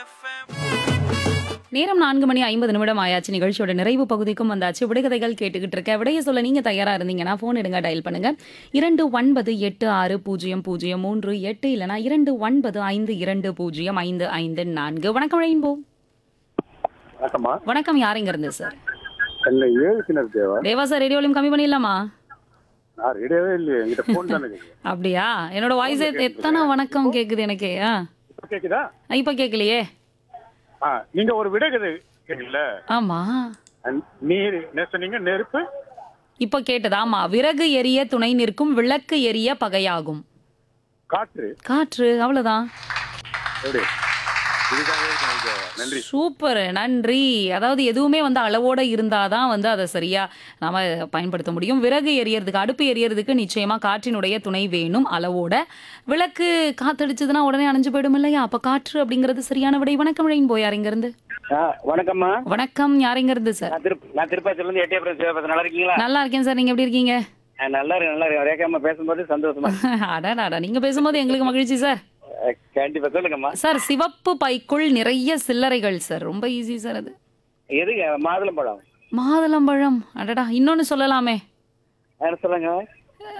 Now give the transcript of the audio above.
நேரம் நான்கு மணி ஐம்பது நிமிடம் ஆயாச்சு நிகழ்ச்சியோட நிறைவு பகுதிக்கும் வந்தாச்சு விடுகதைகள் கேட்டுக்கிட்டு இருக்க விடைய சொல்ல நீங்க தயாரா இருந்தீங்கன்னா போன் எடுங்க டயல் பண்ணுங்க இரண்டு ஒன்பது எட்டு ஆறு பூஜ்ஜியம் பூஜ்ஜியம் மூன்று எட்டு இல்லனா இரண்டு ஒன்பது ஐந்து இரண்டு பூஜ்ஜியம் ஐந்து ஐந்து நான்கு வணக்கம் ரெயின்போ வணக்கம்மா வணக்கம் யாருங்க இருந்து சார் என்ன ஏழு கிணறு தேவா தேவா சார் ரேடியோலையும் கம்மி பண்ணிடலாமா நான் ரெடியாவே இல்லையே என்கிட்ட போன் தானே கேக்குது. அப்படியா என்னோட வாய்ஸ் எத்தனை வணக்கம் கேக்குது எனக்கு ஆ இப்ப கேக்குதா இப்ப கேட்கலையே ஆ நீங்க ஒரு விடைகதை கேட்டீங்கல்ல ஆமா அந்- நீர் என்ன சொன்னீங்க நெருப்பு இப்ப கேட்டது ஆமா விறகு எரிய துணை நிற்கும் விளக்கு எரிய பகையாகும் காற்று காற்று அவ்வளவுதான் எப்படி இதுதான் ஏழு கிணறு தேவா நன்றி சூப்பர் நன்றி அதாவது எதுவுமே வந்து அளவோட இருந்தாதான் வந்து அதை சரியா நாம பயன்படுத்த முடியும் விறகு எரியறதுக்கு அடுப்பு எரியறதுக்கு நிச்சயமா காற்றினுடைய துணை வேணும் அளவோட விளக்கு காத்தடிச்சதுன்னா உடனே அணைஞ்சு போயிடும் இல்லையா அப்ப காற்று அப்படிங்கிறது சரியான விடை வணக்கம் ரெயின் போய் யாருங்க இருந்து ஆ, வணக்கம்மா வணக்கம் யாருங்க இருந்து சார் நான் திரு நான் திருப்பாச்சில இருந்து எட்டயபுரம் சிவபாசம் நல்லா இருக்கீங்களா நல்லா இருக்கேன் சார் நீங்க எப்படி இருக்கீங்க ஆ, நல்லா இருக்கு நல்லா இருக்கு ரேகாமா பேசும்போது சந்தோஷமா அடாடா நீங்க பேசும்போது எங்களுக்கு மகிழ்ச்சி சார் ஆ, கண்டிப்பா சொல்லுங்கம்மா சார் சிவப்பு பைக்குள் நிறைய சில்லறைகள் சார் ரொம்ப ஈஸி சார் அது எதுங்க மாதுளம்பழம் மாதுளம்பழம் அடடா இன்னொன்னு சொல்லலாமே என்ன சொல்லுங்க